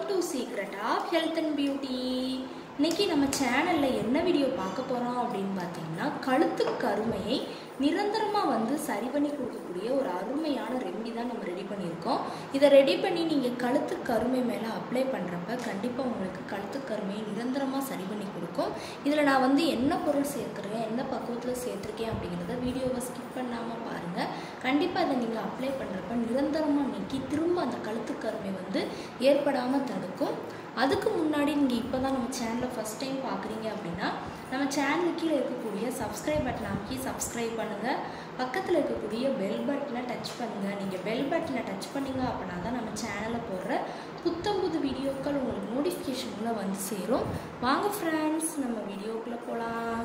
to secret of health and beauty இன்னைக்கு நம்ம சேனலில் என்ன வீடியோ பார்க்க போகிறோம் அப்படின்னு பார்த்தீங்கன்னா கழுத்து கருமையை நிரந்தரமாக வந்து சரி பண்ணி கொடுக்கக்கூடிய ஒரு அருமையான ரெமெடி தான் நம்ம ரெடி பண்ணியிருக்கோம் இதை ரெடி பண்ணி நீங்கள் கழுத்து கருமை மேலே அப்ளை பண்ணுறப்ப கண்டிப்பாக உங்களுக்கு கழுத்து கருமையை நிரந்தரமாக சரி பண்ணி கொடுக்கும் இதில் நான் வந்து என்ன பொருள் சேர்க்குறேன் என்ன பக்குவத்தில் சேர்த்துருக்கேன் அப்படிங்கிறத வீடியோவை ஸ்கிப் பண்ணாமல் பாருங்கள் கண்டிப்பாக அதை நீங்கள் அப்ளை பண்ணுறப்ப நிரந்தரமாக நீக்கி திரும்ப அந்த கழுத்து கருமை வந்து ஏற்படாமல் தடுக்கும் அதுக்கு முன்னாடி நீங்கள் இப்போ தான் நம்ம சேனலை ஃபஸ்ட் டைம் பார்க்குறீங்க அப்படின்னா நம்ம சேனலுக்கு கீழே இருக்கக்கூடிய சப்ஸ்கிரைப் பட்டன் அமைக்கி சப்ஸ்கிரைப் பண்ணுங்கள் பக்கத்தில் இருக்கக்கூடிய பெல் பட்டனை டச் பண்ணுங்கள் நீங்கள் பெல் பட்டனை டச் பண்ணீங்க அப்படின்னா தான் நம்ம சேனலில் போடுற புத்தம் புது வீடியோக்கள் உங்களுக்கு நோட்டிஃபிகேஷனில் வந்து சேரும் வாங்க ஃப்ரெண்ட்ஸ் நம்ம வீடியோக்குள்ளே போகலாம்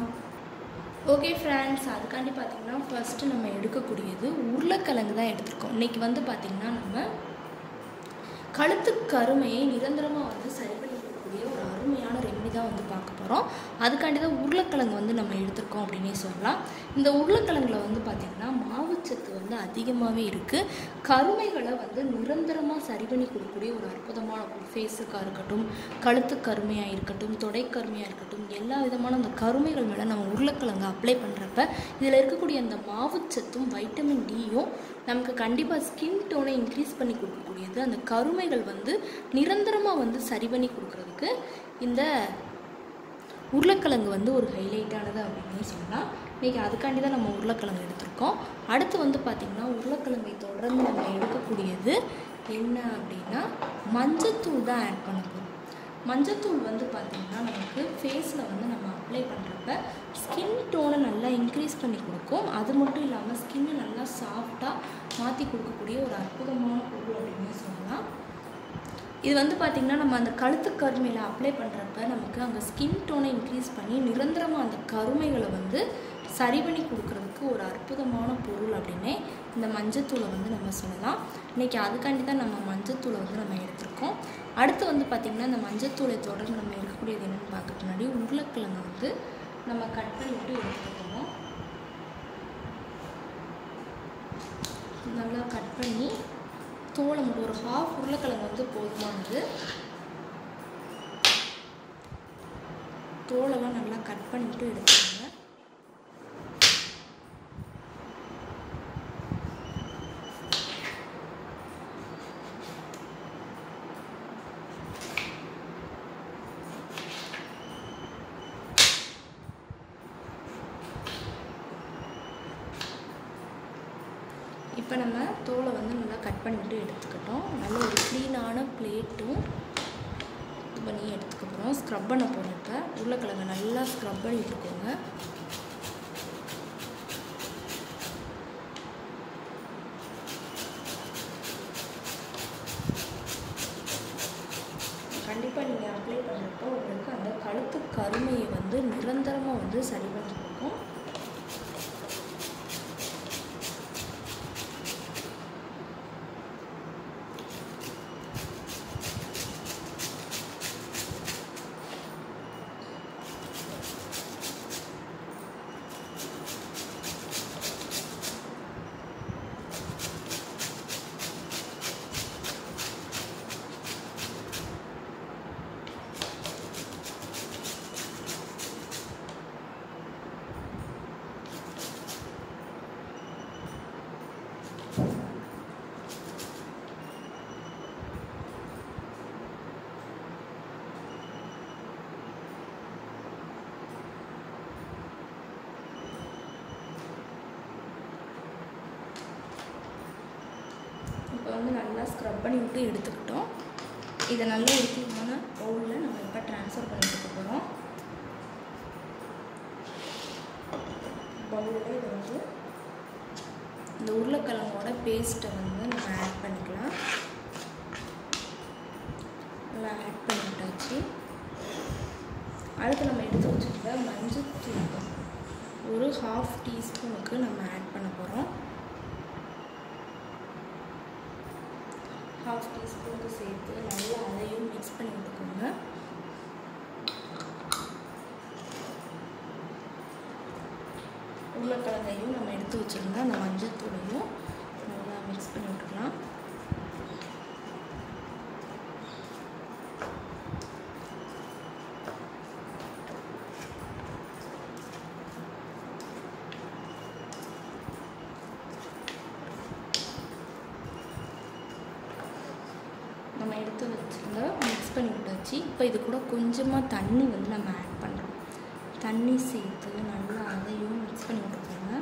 ஓகே ஃப்ரெண்ட்ஸ் அதுக்காண்டி பார்த்தீங்கன்னா ஃபஸ்ட்டு நம்ம எடுக்கக்கூடியது உருளைக்கிழங்கு தான் எடுத்திருக்கோம் இன்றைக்கி வந்து பார்த்திங்கன்னா நம்ம கழுத்து கருமையை நிரந்தரமாக வந்து சரி பண்ணி கொடுக்கக்கூடிய ஒரு அருமையான ரெமெடி தான் வந்து பார்க்க போகிறோம் அதுக்காண்டி தான் உருளைக்கிழங்கு வந்து நம்ம எடுத்திருக்கோம் அப்படின்னே சொல்லலாம் இந்த உருளைக்கிழங்குல வந்து பார்த்திங்கன்னா மாவுச்சத்து வந்து அதிகமாகவே இருக்குது கருமைகளை வந்து நிரந்தரமாக சரி பண்ணி கொடுக்கக்கூடிய ஒரு அற்புதமான ஒரு ஃபேஸுக்காக இருக்கட்டும் கழுத்து கருமையாக இருக்கட்டும் தொடை கருமையாக இருக்கட்டும் எல்லா விதமான அந்த கருமைகள் மேலே நம்ம உருளைக்கிழங்கு அப்ளை பண்ணுறப்ப இதில் இருக்கக்கூடிய அந்த மாவுச்சத்தும் வைட்டமின் டியும் நமக்கு கண்டிப்பாக ஸ்கின் டோனை இன்க்ரீஸ் பண்ணி கொடுக்கக்கூடியது அந்த கருமைகள் வந்து நிரந்தரமாக வந்து சரி பண்ணி கொடுக்குறதுக்கு இந்த உருளைக்கிழங்கு வந்து ஒரு ஹைலைட்டானது அப்படின்னு சொல்லலாம் இன்றைக்கி அதுக்காண்டி தான் நம்ம உருளைக்கிழங்கு எடுத்திருக்கோம் அடுத்து வந்து பார்த்திங்கன்னா உருளைக்கிழங்கை தொடர்ந்து நம்ம எடுக்கக்கூடியது என்ன அப்படின்னா மஞ்சத்தூள் தான் ஆட் பண்ண போகிறோம் மஞ்சத்தூள் வந்து பார்த்திங்கன்னா நமக்கு ஃபேஸில் வந்து நம்ம அப்ளை பண்ணுறப்ப ஸ்கின் டோனை நல்லா இன்க்ரீஸ் பண்ணி கொடுக்கும் அது மட்டும் இல்லாமல் ஸ்கின்னை நல்லா சாஃப்டாக மாற்றி கொடுக்கக்கூடிய ஒரு அற்புதமான பொருள் அப்படின்னு சொல்லலாம் இது வந்து பார்த்திங்கன்னா நம்ம அந்த கழுத்து கருமையில் அப்ளை பண்ணுறப்ப நமக்கு அந்த ஸ்கின் டோனை இன்க்ரீஸ் பண்ணி நிரந்தரமாக அந்த கருமைகளை வந்து சரி பண்ணி கொடுக்குறதுக்கு ஒரு அற்புதமான பொருள் அப்படின்னே இந்த மஞ்சத்தூளை வந்து நம்ம சொல்லலாம் இன்றைக்கி அதுக்காண்டி தான் நம்ம மஞ்சத்தூளை வந்து நம்ம எடுத்திருக்கோம் அடுத்து வந்து பார்த்திங்கன்னா இந்த மஞ்சத்தூளை தொடர்ந்து நம்ம எடுக்கக்கூடியது என்னென்னு பார்க்க முன்னாடி உருளைக்கிழங்கு வந்து நம்ம கட் பண்ணிவிட்டு எடுத்துக்கணும் நல்லா கட் பண்ணி தோலை மட்டும் ஒரு ஹாஃப் உருளைக்கிழங்கு வந்து போதுமானது தோலெல்லாம் நல்லா கட் பண்ணிட்டு எடுத்துக்கோங்க இப்போ நம்ம தோலை வந்து நல்லா கட் பண்ணிவிட்டு எடுத்துக்கிட்டோம் நல்ல ஒரு க்ளீனான பிளேட்டும் இது பண்ணி எடுத்துக்க போகிறோம் ஸ்க்ரப் பண்ண போகிறோம் இப்போ உருளைக்கிழங்கு நல்லா ஸ்க்ரப் பண்ணி விட்டுக்கோங்க கண்டிப்பாக நீங்கள் அப்ளை பண்ணுறப்போ உங்களுக்கு அந்த கழுத்து கருமையை வந்து நிரந்தரமாக வந்து சரி பண்ணி கொடுக்கும் இப்போ வந்து நல்லா ஸ்க்ரப் பண்ணி விட்டு எடுத்துக்கிட்டோம் இதை நல்ல ஒரு க்ளீனான பவுலில் நம்ம இப்போ ட்ரான்ஸ்ஃபர் பண்ணி எடுக்க போகிறோம் பவுலில் இதை வந்து இந்த உருளைக்கிழங்கோட பேஸ்ட்டை வந்து நம்ம ஆட் பண்ணிக்கலாம் நல்லா ஆட் பண்ணிட்டாச்சு அடுத்து நம்ம எடுத்து வச்சுருக்க மஞ்சள் தூள் ஒரு ஹாஃப் டீஸ்பூனுக்கு நம்ம ஆட் பண்ண போகிறோம் ஹாஃப் டீஸ்பூனுக்கு சேர்த்து நல்லா அதையும் மிக்ஸ் பண்ணி விட்டுக்கோங்க உருளைக்கிழங்கையும் நம்ம எடுத்து வச்சுருந்தா அந்த மஞ்சள் தூளையும் நல்லா மிக்ஸ் பண்ணி விட்டுக்கலாம் ஆயிடுச்சு இப்போ இது கூட கொஞ்சமாக தண்ணி வந்து நம்ம ஆட் பண்ணுறோம் தண்ணி சேர்த்து நல்லா அதையும் மிக்ஸ் பண்ணி விட்டுக்கோங்க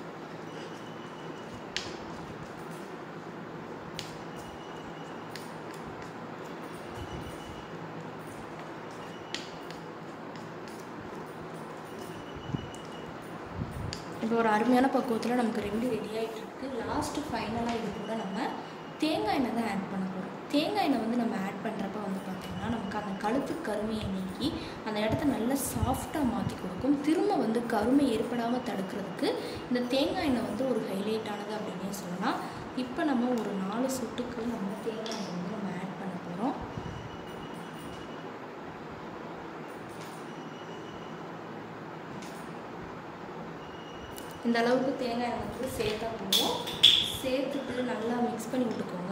இப்போ ஒரு அருமையான பக்குவத்தில் நமக்கு ரெண்டு ரெடி ஆகிட்டு இருக்கு லாஸ்ட்டு ஃபைனலாக இது கூட நம்ம தேங்காய் எண்ணெய் தான் ஆட் பண்ண போகிறோம் தேங்காய் எண்ணெய் வந்து நம்ம ஆட் பண்ணுறப்ப வந்து பார்த்திங்கன்னா நமக்கு அந்த கழுத்து கருமையை நீக்கி அந்த இடத்த நல்லா சாஃப்டாக மாற்றி கொடுக்கும் திரும்ப வந்து கருமை ஏற்படாமல் தடுக்கிறதுக்கு இந்த தேங்காய் எண்ணெய் வந்து ஒரு ஹைலைட்டானது அப்படின்னே சொல்லலாம் இப்போ நம்ம ஒரு நாலு சொட்டுக்கு நம்ம தேங்காய் எண்ணெய் வந்து நம்ம ஆட் பண்ண போகிறோம் இந்த அளவுக்கு தேங்காய் எண்ணெய் வந்து சேர்த்தா போதும் சேர்த்துட்டு நல்லா மிக்ஸ் பண்ணி விட்டுக்கோங்க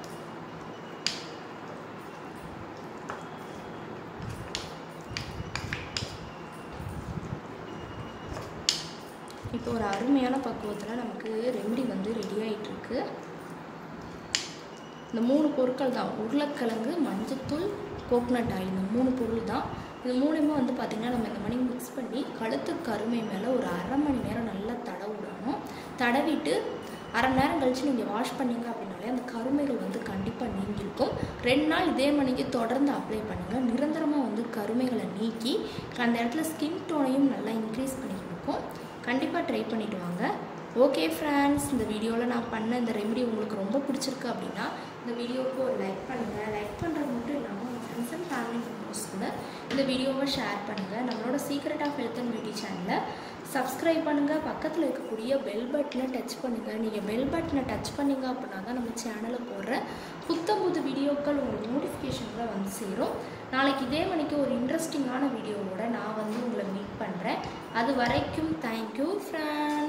இப்போ ஒரு அருமையான பக்குவத்தில் நமக்கு ரெமெடி வந்து ரெடி ஆகிட்டுருக்கு இந்த மூணு பொருட்கள் தான் உருளைக்கிழங்கு மஞ்சத்தூள் கோகனட் ஆயில் இந்த மூணு பொருள் தான் இது மூணுமே வந்து பார்த்திங்கன்னா நம்ம இந்த மணி மிக்ஸ் பண்ணி கழுத்து கருமை மேலே ஒரு அரை மணி நேரம் நல்லா தடவி விடணும் தடவிட்டு அரை மணி நேரம் கழித்து நீங்கள் வாஷ் பண்ணீங்க அப்படின்னாலே அந்த கருமைகள் வந்து கண்டிப்பாக நீங்கியிருக்கும் ரெண்டு நாள் இதே மணிக்கு தொடர்ந்து அப்ளை பண்ணுங்கள் நிரந்தரமாக வந்து கருமைகளை நீக்கி அந்த இடத்துல ஸ்கின் டோனையும் நல்லா இன்க்ரீஸ் பண்ணி கொடுக்கும் கண்டிப்பாக ட்ரை பண்ணிட்டு வாங்க ஓகே ஃப்ரெண்ட்ஸ் இந்த வீடியோவில் நான் பண்ண இந்த ரெமெடி உங்களுக்கு ரொம்ப பிடிச்சிருக்கு அப்படின்னா இந்த வீடியோவுக்கு ஒரு லைக் பண்ணுங்கள் லைக் பண்ணுறது மட்டும் இல்லாமல் உங்கள் ஃப்ரெண்ட்ஸ் அண்ட் ஃபேமிலி மெம்பர்ஸ் கூட இந்த வீடியோவை ஷேர் பண்ணுங்கள் நம்மளோட secret of health and beauty சேனலை சப்ஸ்கிரைப் பண்ணுங்கள் பக்கத்தில் இருக்கக்கூடிய பெல் பட்டனை டச் பண்ணுங்கள் நீங்கள் பெல் பட்டனை டச் பண்ணீங்க அப்படின்னா தான் நம்ம சேனலில் போடுற புத்தம் புது வீடியோக்கள் உங்களுக்கு நோட்டிஃபிகேஷனில் வந்து சேரும் நாளைக்கு இதே மணிக்கு ஒரு இன்ட்ரெஸ்டிங்கான வீடியோவோட நான் வந்து உங்களை மீட் பண்ணுறேன் அது வரைக்கும் தேங்க்யூ ஃப்ரெண்ட்